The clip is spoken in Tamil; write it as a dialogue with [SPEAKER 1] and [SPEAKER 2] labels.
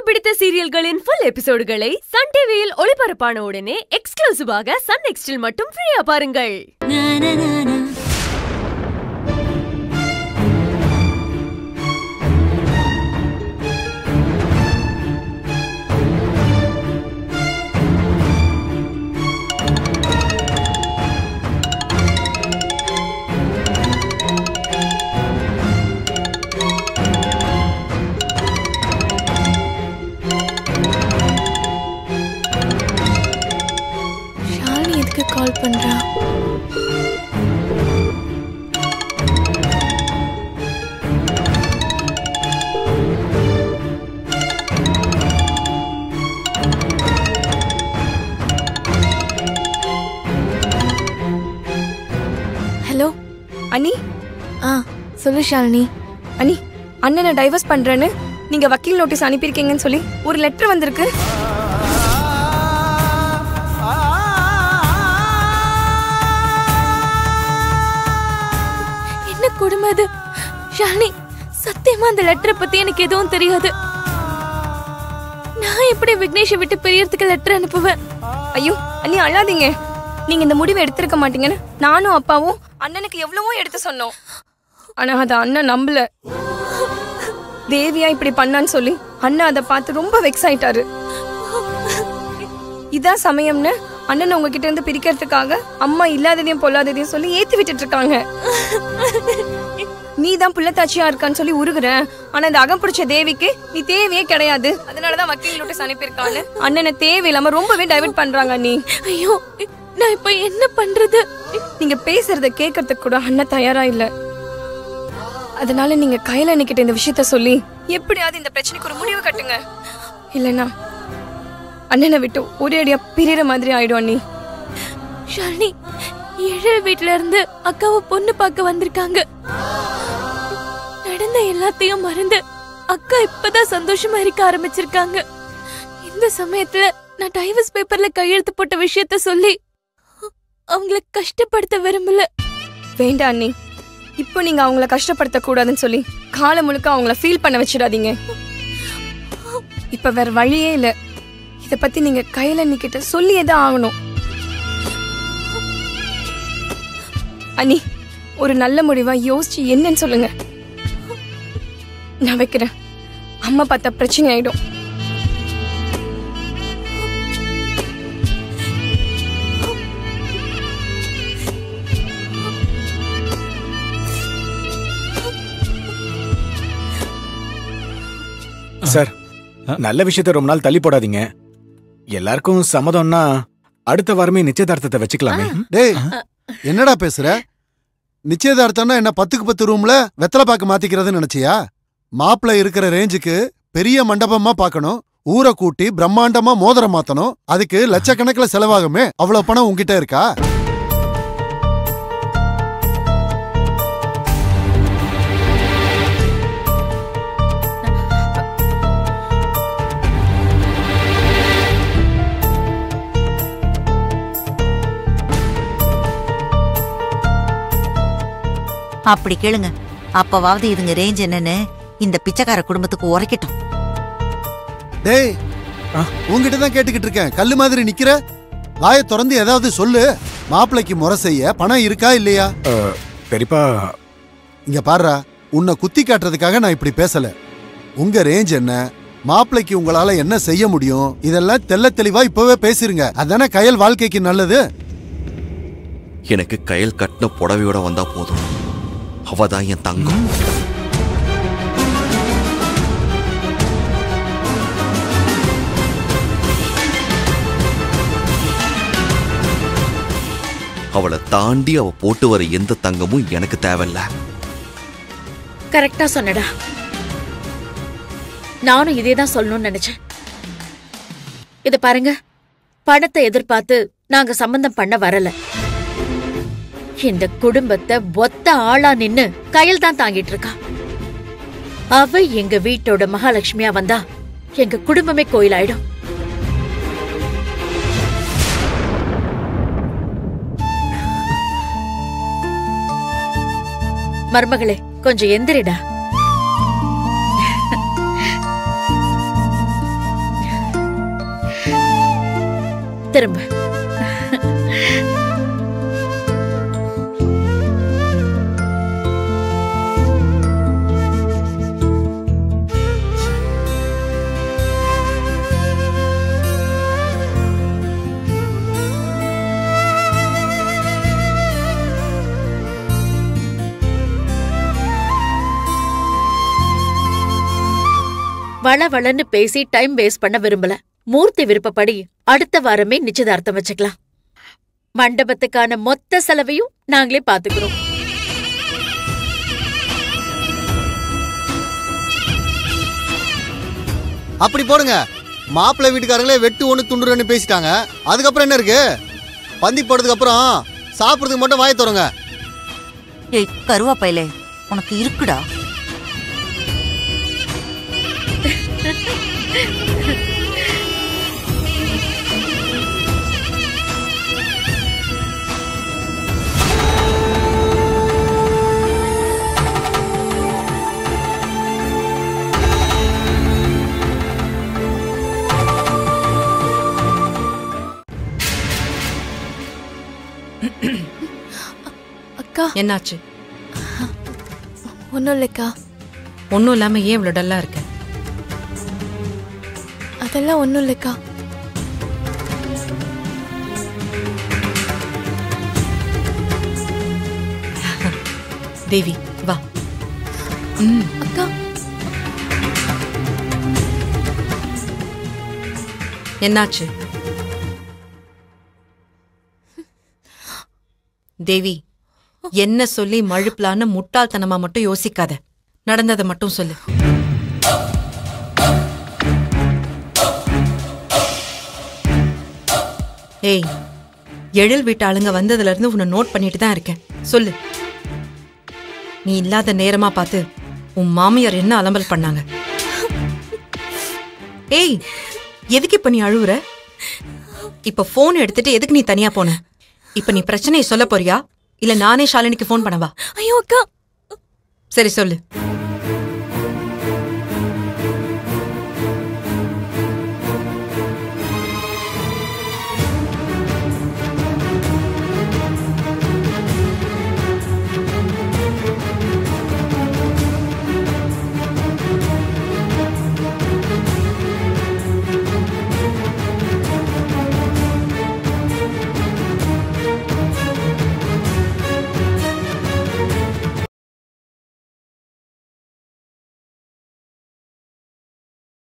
[SPEAKER 1] பிடித்த சீரியல்களின் ஃபுல் எபிசோடுகளை சன் டிவியில் ஒளிபரப்பான உடனே எக்ஸ்க்ளூசிவாக சன் நெக்ஸ்டில் மட்டும் ஃப்ரீயா பாருங்கள்
[SPEAKER 2] ஷாலினி எதுக்கு கால் பண்றா ஹலோ அனி ஆ சொல்லு ஷாலினி அனி அண்ணனை டைவர்ஸ் பண்றேன்னு நீங்க வக்கீல் நோட்டீஸ் அனுப்பியிருக்கீங்கன்னு சொல்லி ஒரு லெட்டர் வந்திருக்கு என்ன கொடுமை அது ஷாலினி சத்தியமா அந்த லெட்டரை பத்தி எனக்கு எதுவும் தெரியாது நான் எப்படி விக்னேஷை விட்டு பிரியறதுக்கு லெட்டர் அனுப்புவேன் ஐயோ அண்ணி அழாதீங்க நீங்க இந்த முடிவை எடுத்திருக்க மாட்டீங்கன்னு நானும் அப்பாவும் அண்ணனுக்கு எவ்வளவோ எடுத்து சொன்னோம் ஆனா அத அண்ணன் நம்பல தேவியா இப்படி பண்ணான்னு சொல்லி அண்ணன் அதை பார்த்து ரொம்ப வெக்ஸ் ஆயிட்டாரு இதான் சமயம்னு அண்ணன் உங்ககிட்ட இருந்து பிரிக்கிறதுக்காக அம்மா இல்லாததையும் பொல்லாததையும் சொல்லி ஏத்தி விட்டுட்டு இருக்காங்க நீ தான் புள்ளத்தாச்சியா இருக்கான்னு சொல்லி உருகுற ஆனா இந்த அகம் பிடிச்ச தேவிக்கு நீ தேவையே கிடையாது அதனாலதான் வக்கீல் நோட்டீஸ் அனுப்பியிருக்கான்னு அண்ணனை தேவையில்லாம ரொம்பவே டைவர்ட் பண்றாங்க நீ ஐயோ நான் இப்ப என்ன பண்றது நீங்க பேசுறத கேட்கறதுக்கு கூட அண்ணன் தயாரா இல்ல அதனால நீங்க கையில நிக்கிட்ட இந்த விஷயத்த சொல்லி எப்படியாவது இந்த பிரச்சனைக்கு ஒரு முடிவு கட்டுங்க இல்லனா அண்ணனை விட்டு ஒரே அடியா பிரியற மாதிரி ஆயிடும் அண்ணி ஷாலினி ஏழை வீட்ல இருந்து அக்காவை பொண்ணு பார்க்க வந்திருக்காங்க நடந்த எல்லாத்தையும் மறந்து அக்கா இப்பதான் சந்தோஷமா இருக்க ஆரம்பிச்சிருக்காங்க இந்த சமயத்துல நான் டைவர்ஸ் பேப்பர்ல கையெழுத்து போட்ட விஷயத்த சொல்லி அவங்கள கஷ்டப்படுத்த விரும்பல வேண்டாம் அண்ணி இப்போ நீங்க அவங்கள கஷ்டப்படுத்த கூடாதுன்னு சொல்லி காலம் முழுக்க அவங்கள ஃபீல் பண்ண வச்சிடாதீங்க இப்ப வேற வழியே இல்ல இத பத்தி நீங்க கையில நிக்கிட்ட சொல்லியே தான் ஆகணும் அண்ணி ஒரு நல்ல முடிவா யோசிச்சு என்னன்னு சொல்லுங்க நான் வைக்கிறேன் அம்மா பார்த்தா பிரச்சனை ஆயிடும்
[SPEAKER 3] சார் நல்ல விஷயத்த ரொம்ப நாள் தள்ளி போடாதீங்க எல்லாருக்கும் சம்மதம்னா அடுத்த வாரமே நிச்சயதார்த்தத்தை வச்சுக்கலாமே
[SPEAKER 4] டேய் என்னடா பேசுற நிச்சயதார்த்தம்னா என்ன பத்துக்கு பத்து ரூம்ல வெத்தலை பாக்கு மாத்திக்கிறதுன்னு நினைச்சியா மாப்பிள்ள இருக்கிற ரேஞ்சுக்கு பெரிய மண்டபமா பார்க்கணும் ஊரை கூட்டி பிரம்மாண்டமா மோதிரம் மாத்தணும் அதுக்கு லட்சக்கணக்கில் செலவாகுமே அவ்வளவு பணம் உன்கிட்ட இருக்கா
[SPEAKER 5] அப்படி கேளுங்க அப்பவாவது இதுங்க ரேஞ்ச் என்னன்னு இந்த பிச்சைக்கார குடும்பத்துக்கு உரைக்கட்டும்
[SPEAKER 4] டேய்
[SPEAKER 3] ஆ?
[SPEAKER 4] உன்கிட்ட தான் கேட்டுக்கிட்டு இருக்கேன் கல்லு மாதிரி நிக்கிற வாயை திறந்து ஏதாவது சொல்லு மாப்பிள்ளைக்கு முறை செய்ய பணம் இருக்கா இல்லையா
[SPEAKER 3] அஹ், பெரியப்பா
[SPEAKER 4] இங்க பாருடா உன்னை குத்தி காட்டுறதுக்காக நான் இப்படி பேசல உங்க ரேஞ்ச் என்ன மாப்பிள்ளைக்கு உங்களால என்ன செய்ய முடியும் இதெல்லாம் தெள்ள தெளிவா இப்பவே பேசிருங்க அதானே கயல் வாழ்க்கைக்கு நல்லது
[SPEAKER 6] எனக்கு கையில் கட்டின புடவையோட வந்தா போதும் அவ தான் என் தங்கம் அவளை தாண்டி அவ போட்டு வர எந்த தங்கமும் எனக்கு தேவையில்ல
[SPEAKER 7] கரெக்டா சொன்னடா நானும் இதே தான் சொல்லணும்னு நினைச்சேன் இத பாருங்க பணத்தை எதிர்பார்த்து நாங்க சம்பந்தம் பண்ண வரல இந்த குடும்பத்தை ஒத்த ஆளா நின்னு கையில் தான் தாங்கிட்டு இருக்கா அவ எங்க வீட்டோட மகாலட்சுமியா வந்தா எங்க குடும்பமே கோயிலாயிடும் மருமகளே கொஞ்சம் எந்திரிடா திரும்ப வள வளன்னு பேசி டைம் வேஸ்ட் பண்ண விரும்பல மூர்த்தி விருப்பப்படி அடுத்த வாரமே நிச்சயதார்த்தம் வச்சுக்கலாம் மண்டபத்துக்கான மொத்த செலவையும் நாங்களே பாத்துக்கிறோம்
[SPEAKER 8] அப்படி போடுங்க மாப்பிள்ளை வீட்டுக்காரங்களே வெட்டு ஒன்று துண்டு ரெண்டு பேசிட்டாங்க அதுக்கப்புறம் என்ன இருக்கு பந்தி போடுறதுக்கு அப்புறம் சாப்பிட்றதுக்கு மட்டும் வாயை தருங்க
[SPEAKER 5] ஏய் கருவாப்பையிலே உனக்கு இருக்குடா
[SPEAKER 2] அக்கா
[SPEAKER 9] என்னாச்சு
[SPEAKER 2] ஒன்றும் இல்லைக்கா
[SPEAKER 9] ஒன்றும் இல்லாம ஏன் இவ்வளோ டல்லா இருக்க
[SPEAKER 2] அதெல்லாம் ஒன்றும் இல்லைக்கா
[SPEAKER 9] தேவி வா ம்
[SPEAKER 2] அக்கா
[SPEAKER 9] என்னாச்சு தேவி என்ன சொல்லி மழுப்பலான்னு முட்டாள்தனமா மட்டும் யோசிக்காத நடந்ததை மட்டும் சொல்லு ஏய் எழில் வீட்டு ஆளுங்க வந்ததுல இருந்து உன்னை நோட் பண்ணிட்டு தான் இருக்கேன் சொல்லு நீ இல்லாத நேரமா பார்த்து உன் மாமியார் என்ன அலம்பல் பண்ணாங்க ஏய் எதுக்கு இப்ப நீ அழுவுற இப்ப போன் எடுத்துட்டு எதுக்கு நீ தனியா போன இப்ப நீ பிரச்சனையை சொல்ல போறியா இல்ல நானே ஷாலினிக்கு ஃபோன் பண்ணவா
[SPEAKER 2] ஐயோ அக்கா
[SPEAKER 9] சரி சொல்லு